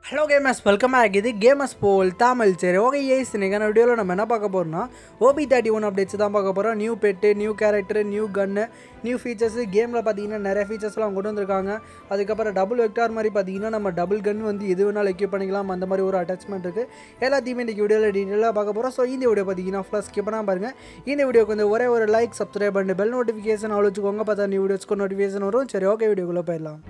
hello gamers welcome back இது gamers போல் தமிழ் சரி ஓகே ஏஸ் இன்னைக்கான வீடியோவில் நம்ம என்ன பார்க்க போகிறோம்னா ஓபி தேர்ட்டி ஒன் அப்டேட்ஸ் தான் பார்க்க போகிறோம் new pet new character new gun new features கேமில் பார்த்தீங்கன்னா நிறைய ஃபீச்சர்ஸ்லாம் கொண்டு வந்திருக்காங்க அதுக்கப்புறம் டபுள் வெக்டார் மாதிரி பார்த்தீங்கன்னா நம்ம டபுள் கன் வந்து எது வேணாலும் எக்யூப் பண்ணிக்கலாம் அந்த மாதிரி ஒரு அட்டாச்மெண்ட் இருக்குது எல்லாத்தையுமே இன்றைக்கி வீடியோவில் டீட்டெயிலாக பார்க்க போகிறோம் ஸோ இந்த வீடியோ பார்த்தீங்கன்னா ஃபுல்லாக ஸ்கிப் பண்ணால் பாருங்கள் இந்த வீடியோக்கு வந்து ஒரே ஒரு லைக் சப்ஸ்கிரைப் பண்ணிட்டு பெல் நோட்டிஃபிகேஷன் அவ்வளோ வச்சுக்கோங்க பார்த்தா நியூ வீடியோஸ்க்கு நோட்டிஃபிகேஷன் வரும் சரி ஓகே வீடியோக்குள்ளே போயிடலாம்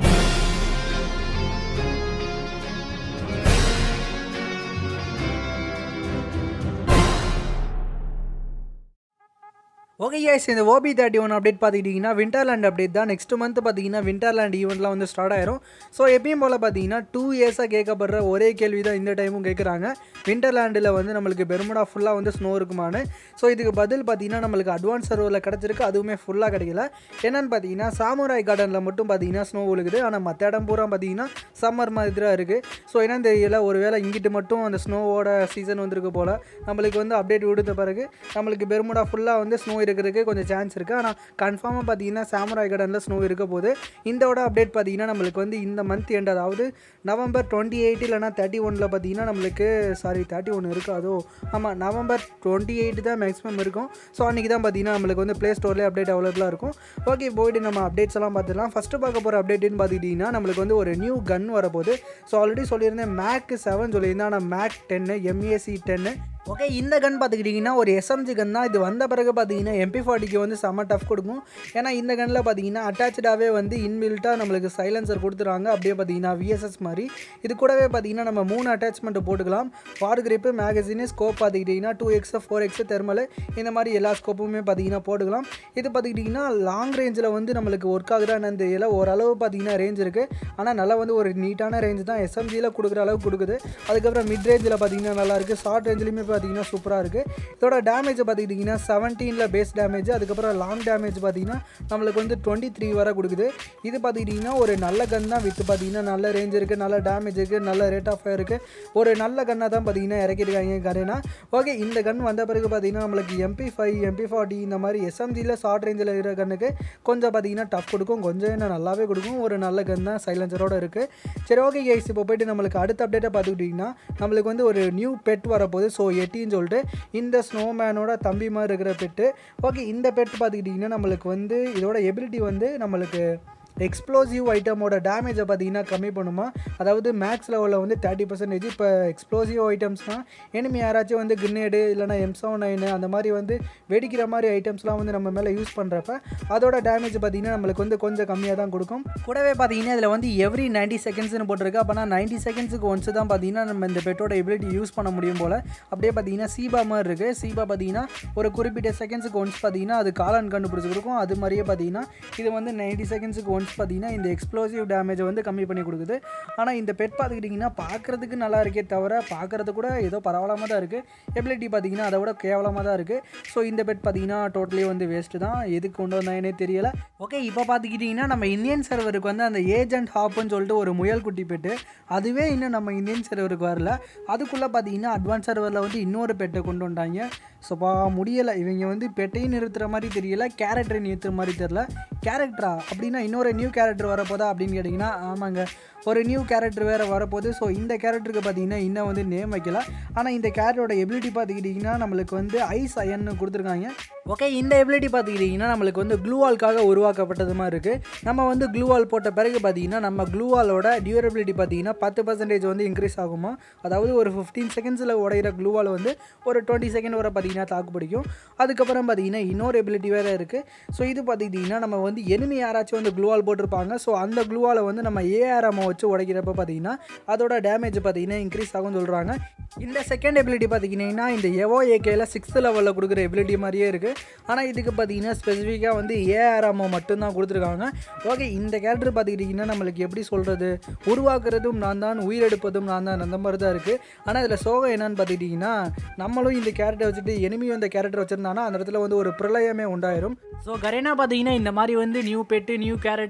ஓகே எஸ் இந்த ஓபி தேர்ட்டி ஒன் அப்டேட் பார்த்துக்கிட்டிங்கன்னா விண்டர்லேண்ட் அப்டேட் தான் நெக்ஸ்ட் மந்த் பார்த்தீங்கன்னா விண்டர்லேண்ட் ஈவெண்ட்லாம் வந்து ஸ்டார்ட் ஆயிரும் ஸோ எப்பயும் போல் பார்த்தீங்கன்னா டூ இயர்ஸாக கேட்கப்படுற ஒரே கேள்வி தான் இந்த டைமும் கேட்குறாங்க விண்டர்லேண்டில் வந்து நம்மளுக்கு பெருமுடா ஃபுல்லாக வந்து ஸ்னோ இருக்குமான்னு ஸோ இதுக்கு பதில் பார்த்தீங்கன்னா நம்மளுக்கு அட்வான்ஸ் சர்வரில் கிடச்சிருக்கு அதுவுமே ஃபுல்லாக கிடைக்கல என்னென்னு பார்த்தீங்கன்னா சாமுராய் கார்டனில் மட்டும் பார்த்தீங்கன்னா ஸ்னோ விழுகுது ஆனால் மற்ற இடம் பூரா பார்த்தீங்கன்னா சம்மர் மாதிரி தான் இருக்குது ஸோ என்னன்னு தெரியல ஒருவேளை இங்கிட்டு மட்டும் அந்த ஸ்னோவோட சீசன் வந்திருக்கு போல் நம்மளுக்கு வந்து அப்டேட் கொடுத்த பிறகு நம்மளுக்கு பெருமுடா ஃபுல்லாக வந்து ஸ்னோ இருக்கிறதுக்கு கொஞ்சம் சான்ஸ் இருக்குது ஆனால் கன்ஃபார்மாக பார்த்தீங்கன்னா சாமுராய் கார்டனில் ஸ்னோ இருக்க போது இந்தோட அப்டேட் பார்த்தீங்கன்னா நம்மளுக்கு வந்து இந்த மந்த் எண்ட் அதாவது நவம்பர் டுவெண்ட்டி எயிட் இல்லைனா தேர்ட்டி ஒனில் பார்த்தீங்கன்னா நம்மளுக்கு சாரி தேர்ட்டி ஒன் இருக்காதோ ஆமாம் நவம்பர் டுவெண்ட்டி எயிட் தான் மேக்ஸிமம் இருக்கும் ஸோ அன்றைக்கி தான் பார்த்தீங்கன்னா நம்மளுக்கு வந்து ப்ளே ஸ்டோர்லேயே அப்டேட் அவைலபிளாக இருக்கும் ஓகே போயிட்டு நம்ம அப்டேட்ஸ் எல்லாம் பார்த்துக்கலாம் ஃபஸ்ட்டு பார்க்க போகிற அப்டேட்டுன்னு பார்த்துக்கிட்டிங்கன்னா நம்மளுக்கு வந்து ஒரு நியூ கன் வரப்போகுது ஸோ ஆல்ரெடி சொல்லியிருந்தேன் மேக் செவன் சொல்லியிருந்தேன் ஆனால் மேக் டென்னு எம்ஏசி டென்னு ஓகே இந்த கன் பார்த்துக்கிட்டிங்கன்னா ஒரு எஸ்எம்ஜி கன் தான் இது வந்த பிறகு பார்த்தீங்கன்னா எம்பி ஃபார்ட்டிக்கு வந்து செம்ம டஃப் கொடுக்கும் ஏன்னா இந்த கன்னில் பார்த்தீங்கன்னா அட்டாச்சாகவே வந்து இன்பில்ட்டாக நம்மளுக்கு சைலன்சர் கொடுத்துருவாங்க அப்படியே பார்த்தீங்கன்னா விஎஸ்எஸ் மாதிரி இது கூடவே பார்த்தீங்கன்னா நம்ம மூணு அட்டாச்மெண்ட்டு போட்டுக்கலாம் ஃபார் கிரிப்பு மேகசினு ஸ்கோப் பார்த்துக்கிட்டிங்கன்னா two X four X thermal இந்த மாதிரி எல்லா ஸ்கோப்புமே பார்த்தீங்கன்னா போட்டுக்கலாம் இது பார்த்துக்கிட்டிங்கன்னா லாங் ரேஞ்சில் வந்து நம்மளுக்கு ஒர்க் ஆகுதா என்னன்னு தெரியல ஓரளவு பார்த்தீங்கன்னா ரேஞ்ச் இருக்குது ஆனால் நல்லா வந்து ஒரு நீட்டான ரேஞ்ச் தான் எஸ்எம்ஜியில் கொடுக்குற அளவுக்கு கொடுக்குது அதுக்கப்புறம் மிட் ரேஞ்சில் பார்த்தீங்கன்னா நல்லா இருக்குது ஷார்ட் ரேஞ்சிலையுமே பார்த்தீங்கன்னா சூப்பராக இருக்குது இதோட டேமேஜ் பார்த்துக்கிட்டிங்கன்னா செவன்டீனில் பேஸ் டேமேஜ் அதுக்கப்புறம் லாங் டேமேஜ் பார்த்தீங்கன்னா நம்மளுக்கு வந்து டுவெண்ட்டி த்ரீ வரை கொடுக்குது இது பார்த்துக்கிட்டிங்கன்னா ஒரு நல்ல கன் தான் வித்து பார்த்தீங்கன்னா நல்ல ரேஞ்ச் இருக்குது நல்ல டேமேஜ் இருக்குது நல்ல ரேட் ஆஃப் ஃபயர் இருக்குது ஒரு நல்ல கன்னாக தான் பார்த்தீங்கன்னா இறக்கிருக்காங்க கரேனா ஓகே இந்த கன் வந்த பிறகு பார்த்தீங்கன்னா நம்மளுக்கு எம்பி ஃபைவ் எம்பி ஃபார்ட்டி இந்த மாதிரி எஸ்எம்ஜியில் ஷார்ட் ரேஞ்சில் இருக்கிற கன்னுக்கு கொஞ்சம் பார்த்தீங்கன்னா டஃப் கொடுக்கும் கொஞ்சம் என்ன நல்லாவே கொடுக்கும் ஒரு நல்ல கன் தான் சைலன்சரோடு இருக்குது சரி ஓகே கைஸ் இப்போ போயிட்டு நம்மளுக்கு அடுத்த அப்டேட்டை பார்த்துக்கிட்டிங்கன்னா நம்மளுக்கு வந்து ஒரு நியூ பெட் வரப்போகுது ஸோ எட்டின்னு சொல்லிட்டு இந்த ஸ்னோமேனோட தம்பி மாதிரி இருக்கிற பெட்டு ஓகே இந்த பெட் பார்த்துக்கிட்டிங்கன்னா நம்மளுக்கு வந்து இதோட எபிலிட்டி வந்து நம்மளுக்கு எக்ஸ்ப்ளோசிவ் ஐட்டமோட டேமேஜை பார்த்தீங்கன்னா கம்மி பண்ணுமா அதாவது மேக்ஸ் லெவலில் வந்து தேர்ட்டி பர்சன்டேஜ் இப்போ எக்ஸ்ப்ளோசிவ் ஐட்டம்ஸ்னால் எனிமி யாராச்சும் வந்து கிரனேடு இல்லைனா எம் செவன் நைனு அந்த மாதிரி வந்து வெடிக்கிற மாதிரி ஐட்டம்ஸ்லாம் வந்து நம்ம மேலே யூஸ் பண்ணுறப்ப அதோட டேமேஜ் பார்த்தீங்கன்னா நம்மளுக்கு வந்து கொஞ்சம் கம்மியாக தான் கொடுக்கும் கூடவே பார்த்தீங்கன்னா இதில் வந்து எவ்ரி நைன்ட்டி செகண்ட்ஸ்னு போட்டிருக்கு அப்போனா நைன்ட்டி செகண்ட்ஸுக்கு ஒன்ஸ் தான் பார்த்தீங்கன்னா நம்ம இந்த பெட்டோட எபிலிட்டி யூஸ் பண்ண முடியும் போல் அப்படியே பார்த்தீங்கன்னா சீபா மாதிரி இருக்குது சீபா பார்த்தீங்கன்னா ஒரு குறிப்பிட்ட செகண்ட்ஸுக்கு ஒன்ஸ் பார்த்தீங்கன்னா அது காலன் கண்டுபிடிச்சி கொடுக்கும் அது மாதிரியே பார்த்தீங்கன்னா இது வந்து நைன்ட்டி செகண்ட்ஸுக்கு ஒன்ஸ் பார்த்தீங்கன்னா இந்த எக்ஸ்ப்ளோசிவ் டேமேஜை வந்து கம்மி பண்ணி கொடுக்குது ஆனால் இந்த பெட் பார்த்துக்கிட்டிங்கன்னா பார்க்குறதுக்கு நல்லா இருக்கே தவிர பார்க்குறது கூட ஏதோ பரவாயில்லாமல் தான் இருக்குது எபிலிட்டி பார்த்தீங்கன்னா அதை விட கேவலமாக தான் இருக்குது ஸோ இந்த பெட் பார்த்தீங்கன்னா டோட்டலி வந்து வேஸ்ட்டு தான் எதுக்கு கொண்டு வந்தாங்கன்னே தெரியல ஓகே இப்போ பார்த்துக்கிட்டிங்கன்னா நம்ம இந்தியன் சர்வருக்கு வந்து அந்த ஏஜென்ட் ஹாப்னு சொல்லிட்டு ஒரு முயல் குட்டி பெட்டு அதுவே இன்னும் நம்ம இந்தியன் சர்வருக்கு வரல அதுக்குள்ளே பார்த்தீங்கன்னா அட்வான்ஸ் சர்வரில் வந்து இன்னொரு பெட்டை கொண்டு வந்தாங்க ஸோப்பா முடியலை இவங்க வந்து பெட்டையும் நிறுத்துகிற மாதிரி தெரியல கேரக்டரை நிறுத்துற மாதிரி தெரில கேரக்டரா அப்படின்னா இன்னொரு நியூ கேரக்டர் வரப்போதா அப்படின்னு கேட்டிங்கன்னா ஆமாங்க ஒரு நியூ கேரக்டர் வேறு வரப்போகுது ஸோ இந்த கேரக்டருக்கு பார்த்தீங்கன்னா இன்னும் வந்து நேம் வைக்கல ஆனால் இந்த கேரக்டரோட எபிலிட்டி பார்த்துக்கிட்டிங்கன்னா நம்மளுக்கு வந்து ஐஸ் அயன்னு கொடுத்துருக்காங்க ஓகே இந்த எபிலிட்டி பார்த்துக்கிட்டிங்கன்னா நம்மளுக்கு வந்து க்ளூவால்காக உருவாக்கப்பட்டது மாதிரி இருக்குது நம்ம வந்து க்ளூவால் போட்ட பிறகு பார்த்தீங்கன்னா நம்ம க்ளூவாலோட டியூரபிலிட்டி பார்த்தீங்கன்னா பத்து பர்சன்டேஜ் வந்து இன்க்ரீஸ் ஆகுமா அதாவது ஒரு ஃபிஃப்டீன் செகண்ட்ஸில் உடையிற க்ளூவால் வந்து ஒரு டுவெண்ட்டி செகண்ட் வரை பார்த்தீங்கன்னா தாக்கு பிடிக்கும் அதுக்கப்புறம் பார்த்தீங்கன்னா இன்னொரு எபிலிட்டி வேறு இருக்குது ஸோ இது பார்த்துக்கிட்டிங்கன்னா நம்ம வந்து எனிமி யாராச்சும் வந்து க்ளூவால் போட்டிருப்பாங்க ஸோ அந்த க்ளூவாலை வந்து நம்ம ஏஆர்எம்மை வச்சு உடைக்கிறப்ப பார்த்தீங்கன்னா அதோட டேமேஜ் பார்த்தீங்கன்னா இன்க்ரீஸ் ஆகும்னு சொல்கிறாங்க இந்த செகண்ட் எபிலிட்டி பார்த்திங்கன்னா இந்த எவோ ஏகேல சிக்ஸ்த் லெவலில் கொடுக்குற எபிலிட்டி மாதிரியே இருக்குது ஆனால் இதுக்கு பார்த்தீங்கன்னா ஸ்பெசிஃபிக்காக வந்து ஏஆர்எம்ஓ மட்டும்தான் கொடுத்துருக்காங்க ஓகே இந்த கேரக்டர் பார்த்துக்கிட்டிங்கன்னா நம்மளுக்கு எப்படி சொல்கிறது உருவாக்குறதும் நான் தான் உயிரெடுப்பதும் நான் தான் அந்த மாதிரி தான் இருக்குது ஆனால் இதில் சோகம் என்னன்னு பார்த்துக்கிட்டிங்கன்னா நம்மளும் இந்த கேரக்டர் வச்சுட்டு எனிமியும் இந்த கேரக்டர் வச்சுருந்தாங்கன்னா அந்த இடத்துல வந்து ஒரு பிரளயமே உண்டாயிரும் ஸோ கரேனா பார்த்தீங்கன்னா இந்த மாதிரி வந்து new pet new character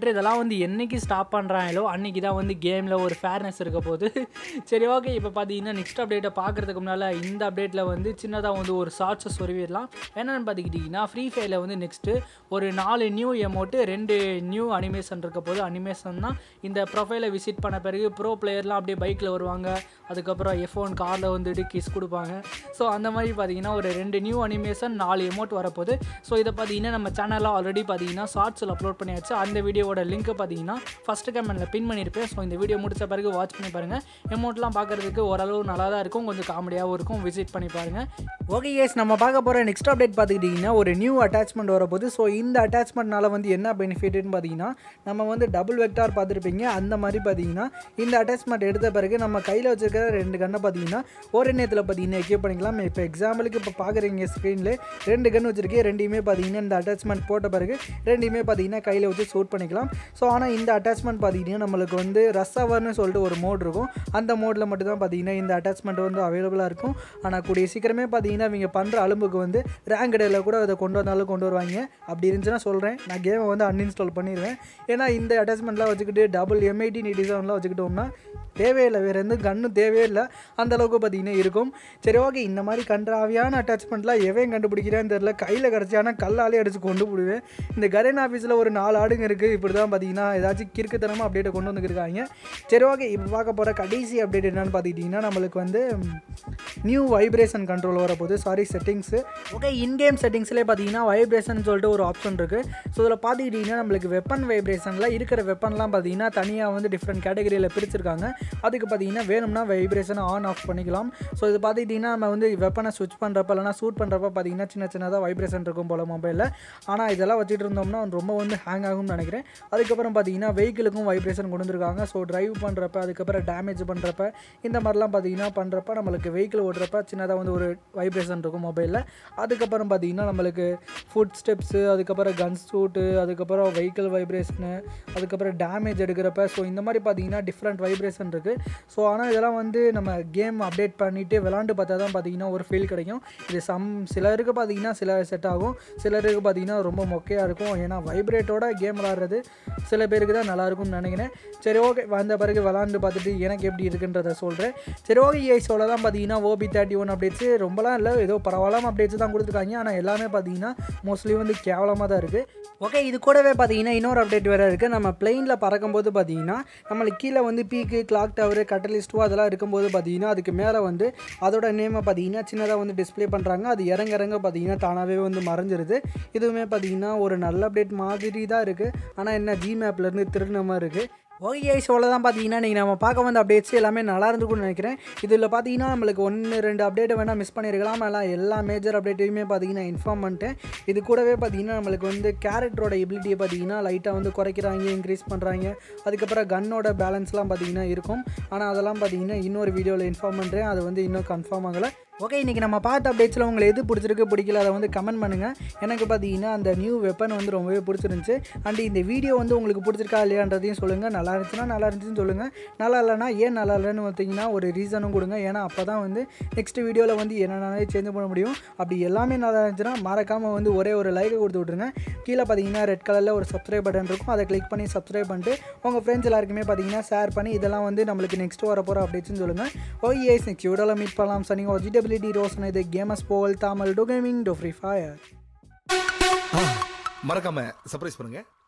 creator இதெல்லாம் வந்து என்னைக்கு ஸ்டாப் பண்ணுறாங்களோ அன்றைக்கி தான் வந்து கேமில் ஒரு ஃபேர்னஸ் இருக்க போகுது சரி ஓகே இப்போ பார்த்தீங்கன்னா நெக்ஸ்ட் அப்டேட்டை பார்க்குறதுக்கு முன்னால் இந்த அப்டேட்டில் வந்து சின்னதாக வந்து ஒரு ஷார்ட்ஸை சொருவிடலாம் என்னென்னு பார்த்துக்கிட்டிங்கன்னா ஃப்ரீ ஃபயரில் வந்து நெக்ஸ்ட்டு ஒரு நாலு நியூ எமௌண்ட்டு ரெண்டு நியூ அனிமேஷன் இருக்க போது அனிமேஷன்னா இந்த ப்ரொஃபைலை விசிட் பண்ண பிறகு ப்ரோ பிளேயர்லாம் அப்படியே பைக்கில் வருவாங்க அதுக்கப்புறம் எஃப் ஒன் காரில் வந்துட்டு கிஸ் கொடுப்பாங்க ஸோ அந்த மாதிரி பார்த்தீங்கன்னா ஒரு ரெண்டு நியூ அனிமேஷன் நாலு எமௌண்ட் வரப்போகுது ஸோ இதை பார்த்தீங்கன்னா நம்ம சேனலில் ஆல்ரெடி பார்த்தீங்கன்னா ஷார்ட்ஸில் அப்லோட் பண்ணியாச்சு அந்த வீடியோவோட லிங்க்கை பார்த்தீங்கன்னா ஃபஸ்ட்டு கமெண்ட்டில் பின் பண்ணியிருப்பேன் ஸோ இந்த வீடியோ முடிச்ச பிறகு வாட்ச் பண்ணி பாருங்கள் எமௌண்ட்லாம் பார்க்குறதுக்கு ஓரளவு நல்லா தான் இருக்கும் கொஞ்சம் காமெடியாகவும் இருக்கும் விசிட் பண்ணி பாருங்கள் ஓகே எஸ் நம்ம பார்க்க போகிற நெக்ஸ்ட் அப்டேட் பார்த்துக்கிட்டிங்கன்னா ஒரு நியூ அட்டாச்மெண்ட் வரப்போகுது ஸோ இந்த அட்டாச்மெண்ட்னால வந்து என்ன பெனிஃபிட்னு பார்த்தீங்கன்னா நம்ம வந்து டபுள் வெக்டார் பார்த்துருப்பீங்க அந்த மாதிரி பார்த்தீங்கன்னா இந்த அட்டாச்மெண்ட் எடுத்த பிறகு நம்ம கையில் வச்சிருக்கிற ரெண்டு கண்ணை பார்த்தீங்கன்னா ஒரு நேரத்தில் பார்த்தீங்கன்னா எக்யூப் பண்ணிக்கலாம் இப்போ எக்ஸாம்பிளுக்கு இப்போ பார்க்குறீங்க ஸ்க்ரீனில் ரெண்டு கன் வச்சிருக்கேன் ரெண்டையுமே பார்த்தீங்கன்னா இந்த அட்டாச்மெண்ட் போட்ட பிறகு ரெண்டையுமே பார்த்தீங்கன்னா கையில் வச்சு ஷூட் பண்ணிக்கலாம் ஸோ ஆனால் இந்த அட்டாச்மெண்ட் பார்த்தீங்கன்னா நம்மளுக்கு வந்து ரஸ்ஸவர்னு சொல்லிட்டு ஒரு மோட் இருக்கும் அந்த மோடில் மட்டும் தான் பார்த்தீங்கன்னா இந்த அட்டாச்மெண்ட் வந்து அவைலபிளாக இருக்கும் ஆனால் கூடிய சீக்கிரமே பார்த்தீங்கன்னா இவங்க பண்ணுற அலும்புக்கு வந்து ரேங்க் இடையில கூட அதை கொண்டு வந்தாலும் கொண்டு வருவாங்க அப்படி இருந்துச்சுன்னா சொல்கிறேன் நான் கேமை வந்து அன்இன்ஸ்டால் பண்ணிடுவேன் ஏன்னா இந்த அட்டாச்மெண்ட்லாம் வச்சுக்கிட்டு டபுள் எம்ஐடி டிசைன்லாம் வச்சுக்கிட்டோம்னா தேவையில்லை வேறு எந்த கன்னும் தேவையே இல்லை அந்த அளவுக்கு பார்த்தீங்கன்னா இருக்கும் சரி ஓகே இந்த மாதிரி கன்றாவியான அட்டாச்மெண்ட்லாம் எவன் கண்டுபிடிக்கிறேன்னு தெரில கையில் கிடச்சானா கல்லாலே அடிச்சு கொண்டு போடுவேன் இந்த கரேன் ஆஃபீஸில் ஒரு நாலு ஆடுங்க இருக்குது இப்படி தான் பார்த்தீங்கன்னா ஏதாச்சும் கிறுக்குத்தனமாக அப்டேட்டை கொண்டு வந்துருக்காங்க சரி ஓகே இப்போ பார்க்க போகிற கடைசி அப்டேட் என்னன்னு பார்த்துக்கிட்டிங்கன்னா நம்மளுக்கு வந்து நியூ வைப்ரேஷன் கண்ட்ரோல் வரப்போகுது சாரி செட்டிங்ஸு ஓகே இன்கேம் செட்டிங்ஸ்லேயே பார்த்தீங்கன்னா வைப்ரேஷன் சொல்லிட்டு ஒரு ஆப்ஷன் இருக்குது ஸோ இதில் பார்த்துக்கிட்டிங்கன்னா நம்மளுக்கு வெப்பன் வைப்ரேஷனில் இருக்கிற வெப்பன்லாம் பார்த்தீங்கன்னா தனியாக வந்து டிஃப்ரெண்ட் கேட்டகரியில் பிரிச்சிருக்காங்க அதுக்கு பார்த்தீங்கன்னா வேணும்னா வைப்ரேஷனை ஆன் ஆஃப் பண்ணிக்கலாம் ஸோ இது பார்த்துக்கிட்டிங்கன்னா நம்ம வந்து வெப்பனை ஸ்விட்ச் பண்ணுறப்ப இல்லைனா சூட் பண்ணுறப்ப பார்த்தீங்கன்னா சின்ன சின்னதாக வைப்ரேஷன் இருக்கும் போல் மொபைலில் ஆனால் இதெல்லாம் வச்சுட்டு இருந்தோம்னா ரொம்ப வந்து ஹேங் ஆகும்னு நினைக்கிறேன் அதுக்கப்புறம் பார்த்தீங்கன்னா வெஹிக்கிளுக்கும் வைப்ரேஷன் கொண்டு வந்திருக்காங்க ஸோ டிரைவ் பண்ணுறப்ப அதுக்கப்புறம் டேமேஜ் பண்ணுறப்ப இந்த மாதிரிலாம் பார்த்தீங்கன்னா பண்ணுறப்ப நம்மளுக்கு வெஹிக்கிள் ஓடுறப்ப சின்னதாக வந்து ஒரு வைப்ரேஷன் இருக்கும் மொபைலில் அதுக்கப்புறம் பார்த்தீங்கன்னா நம்மளுக்கு ஃபுட் ஸ்டெப்ஸு அதுக்கப்புறம் கன் சூட்டு அதுக்கப்புறம் வெஹிக்கிள் வைப்ரேஷனு அதுக்கப்புறம் டேமேஜ் எடுக்கிறப்ப ஸோ இந்த மாதிரி பார்த்தீங்கன்னா டிஃப்ரெண்ட் வைப்ரேஷன் இருக்குது ஸோ ஆனால் இதெல்லாம் வந்து நம்ம கேம் அப்டேட் பண்ணிவிட்டு விளாண்டு பார்த்தா தான் பார்த்தீங்கன்னா ஒரு ஃபீல் கிடைக்கும் இது சம் சிலருக்கு பார்த்தீங்கன்னா சில செட் ஆகும் சிலருக்கு பார்த்தீங்கன்னா ரொம்ப மொக்கையாக இருக்கும் ஏன்னா வைப்ரேட்டோட கேம் விளாட்றது சில பேருக்கு தான் நல்லாயிருக்கும்னு நினைக்கிறேன் சரி ஓகே வந்த பிறகு விளாண்டு பார்த்துட்டு எனக்கு எப்படி இருக்குன்றத சொல்கிறேன் சரி ஓகே ஐஸோட தான் பார்த்தீங்கன்னா ஓபி தேர்ட்டி ஒன் அப்டேட்ஸு ரொம்பலாம் இல்லை ஏதோ பரவாயில்லாம அப்டேட்ஸ் தான் கொடுத்துருக்காங்க ஆனால் எல்லாமே பார்த்தீங்கன்னா மோஸ்ட்லி வந்து கேவலமாக தான் இருக்குது ஓகே இது கூடவே பார்த்தீங்கன்னா இன்னொரு அப்டேட் வேறு இருக்குது நம்ம பிளெயினில் பறக்கும்போது பார்த்தீங்கன்னா நம்மளுக்கு கீழே வந்து பீக்கு கிளாக் டவர் கட்டலிஸ்டோ அதெல்லாம் இருக்கும்போது பார்த்தீங்கன்னா அதுக்கு மேலே வந்து அதோட நேமை பார்த்தீங்கன்னா சின்னதாக வந்து டிஸ்ப்ளே பண்ணுறாங்க அது இறங்க இறங்க பார்த்தீங்கன்னா தானாகவே வந்து மறைஞ்சிருது இதுவுமே பார்த்தீங்கன்னா ஒரு நல்ல அப்டேட் மாதிரி தான் இருக்குது ஆனால் என்ன ஜி மேப்லேருந்து திருடின மாதிரி இருக்குது ஓகே ஷோவில் தான் பார்த்தீங்கன்னா நீங்கள் நம்ம பார்க்க வந்த அப்டேட்ஸ் எல்லாமே நல்லா இருந்துக்கும்னு நினைக்கிறேன் இதில் பார்த்தீங்கன்னா நம்மளுக்கு ஒன்று ரெண்டு அப்டேட்டை வேணால் மிஸ் பண்ணியிருக்கலாம் எல்லாம் எல்லா மேஜர் அப்டேட்டையுமே பார்த்தீங்கன்னா இன்ஃபார்ம் பண்ணிட்டேன் இது கூடவே பார்த்தீங்கன்னா நம்மளுக்கு வந்து கேரக்டரோட எபிலிட்டியை பார்த்தீங்கன்னா லைட்டாக வந்து குறைக்கிறாங்க இன்க்ரீஸ் பண்ணுறாங்க அதுக்கப்புறம் கன்னோட பேலன்ஸ்லாம் பார்த்தீங்கன்னா இருக்கும் ஆனால் அதெல்லாம் பார்த்தீங்கன்னா இன்னொரு வீடியோவில் இன்ஃபார்ம் பண்ணுறேன் அது வந்து இன்னும் கன்ஃபார்ம் ஆகலை ஓகே இன்றைக்கி நம்ம பார்த்த அப்டேட்ஸில் உங்களுக்கு எது பிடிச்சிருக்கு பிடிக்கல அதை வந்து கமெண்ட் பண்ணுங்கள் எனக்கு பார்த்தீங்கன்னா அந்த நியூ வெப்பன் வந்து ரொம்பவே பிடிச்சிருந்துச்சு அண்ட் இந்த வீடியோ வந்து உங்களுக்கு பிடிச்சிருக்கா இல்லையான்றதையும் சொல்லுங்கள் நல்லா இருந்துச்சுன்னா நல்லா இருந்துச்சுன்னு சொல்லுங்கள் நல்லா இல்லைனா ஏன் நல்லா இல்லைன்னு பார்த்தீங்கன்னா ஒரு ரீசனும் கொடுங்க ஏன்னா அப்போ தான் வந்து நெக்ஸ்ட் வீடியோவில் வந்து என்னென்ன சேஞ்ச் பண்ண முடியும் அப்படி எல்லாமே நல்லா இருந்துச்சுன்னா மறக்காமல் வந்து ஒரே ஒரு லைக்கை கொடுத்து விட்ருங்க கீழே பார்த்தீங்கன்னா ரெட் கலரில் ஒரு சப்ஸ்கிரைப் பட்டன் இருக்கும் அதை கிளிக் பண்ணி சப்ஸ்கிரைப் பண்ணிட்டு உங்கள் ஃப்ரெண்ட்ஸ் எல்லாருக்குமே பார்த்தீங்கன்னா ஷேர் பண்ணி இதெல்லாம் வந்து நம்மளுக்கு நெக்ஸ்ட் வர போகிற அப்டேட்ஸ்னு சொல்லுங்கள் ஓ ஏஸ் நெக்ஸ்ட் வீடியோவில் மீட் பண்ணலாம் சனிங்க ஜிடபிலிட்டி ரோஷன் இது கேமஸ் போவல் தாமல் டோ கேமிங் டோ ஃப்ரீ ஃபயர் மறக்காம சர்ப்ரைஸ் பண்ணுங்க